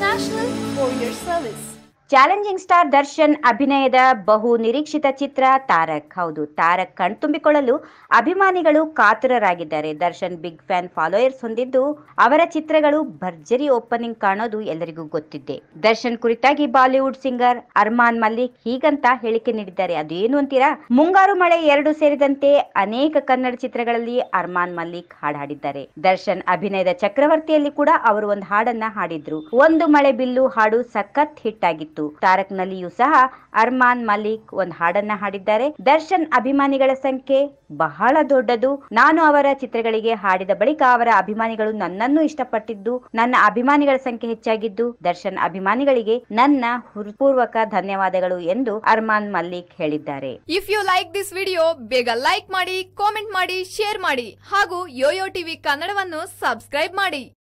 International for your service. Challenging star Darshan ಅಭಿನಯದ ಬಹು ನಿರೀಕ್ಷಿತ ಚಿತ್ರ ತಾರಕ್ ಹೌದು ತಾರಕ್ ಕಣ್ತುಂಬಿಕೊಳ್ಳಲು ಅಭಿಮಾನಿಗಳು ಕಾತುರರಾಗಿದ್ದಾರೆ ದರ್ಶನ್ ಬಿಗ್ ಫ್ಯಾನ್ ಫಾಲೋಯರ್ಸ್ ಹೊಂದಿದ್ದು ಅವರ ಚಿತ್ರಗಳು ಭರ್ಜರಿ ಓಪನಿಂಗ್ ಕಾಣೋದು ಎಲ್ಲರಿಗೂ ಗೊತ್ತಿದ್ದೆ ದರ್ಶನ್ ಕುರಿತಾಗಿ ಬಾಲಿವುಡ್ ಸಿಂಗರ್ ಅರ್ಮಾನ್ ಮಲ್ಲಿಕ್ ಹೀಗಂತ ಹೇಳಿಕೆ ನೀಡಿದ್ದಾರೆ ಅದೇನು ಅಂತೀರಾ ಮುಂಗಾರು ಮಳೆ ಎರಡು ಸೇರಿದಂತೆ ಅನೇಕ ಕನ್ನಡ ಚಿತ್ರಗಳಲ್ಲಿ ಅರ್ಮಾನ್ ಮಲ್ಲಿಕ್ ಹಾಡು ಹಾಡಿದ್ದಾರೆ ದರ್ಶನ್ ಅಭಿನಯದ ಚಕ್ರವರ್ತಿಯಲ್ಲಿ ಕೂಡ ಅವರು ಒಂದು ಹಾಡನ್ನ ಹಾಡಿದ್ರು ಒಂದು ಮಳೆ ಬಿಲ್ಲು ಹಾಡು ಸಖತ್ ಹಿಟ್ ಆಗಿತ್ತು ತಾರಕ್ ನಲ್ಲಿಯೂ ಸಹ ಅರ್ಮಾನ್ ಮಲಿಕ್ ಒಂದು ಹಾಡನ್ನ ಹಾಡಿದ್ದಾರೆ ದರ್ಶನ್ ಅಭಿಮಾನಿಗಳ ಸಂಖ್ಯೆ ಬಹಳ ದೊಡ್ಡದು ನಾನು ಅವರ ಚಿತ್ರಗಳಿಗೆ ಹಾಡಿದ ಬಳಿಕ ಅವರ ಅಭಿಮಾನಿಗಳು ನನ್ನನ್ನು ಇಷ್ಟಪಟ್ಟಿದ್ದು ನನ್ನ ಅಭಿಮಾನಿಗಳ ಸಂಖ್ಯೆ ಹೆಚ್ಚಾಗಿದ್ದು ದರ್ಶನ್ ಅಭಿಮಾನಿಗಳಿಗೆ ನನ್ನ ಹೃತ್ಪೂರ್ವಕ ಧನ್ಯವಾದಗಳು ಎಂದು ಅರ್ಮಾನ್ ಮಲ್ಲಿಕ್ ಹೇಳಿದ್ದಾರೆ if you like this video ಬೇಗ ಲೈಕ್ ಮಾಡಿ ಕಾಮೆಂಟ್ ಮಾಡಿ ಶೇರ್ ಮಾಡಿ ಹಾಗೂ ಯೋಯೋ ಟಿವಿ ಕನ್ನಡವನ್ನು ಸಬ್ಸ್ಕ್ರೈಬ್ ಮಾಡಿ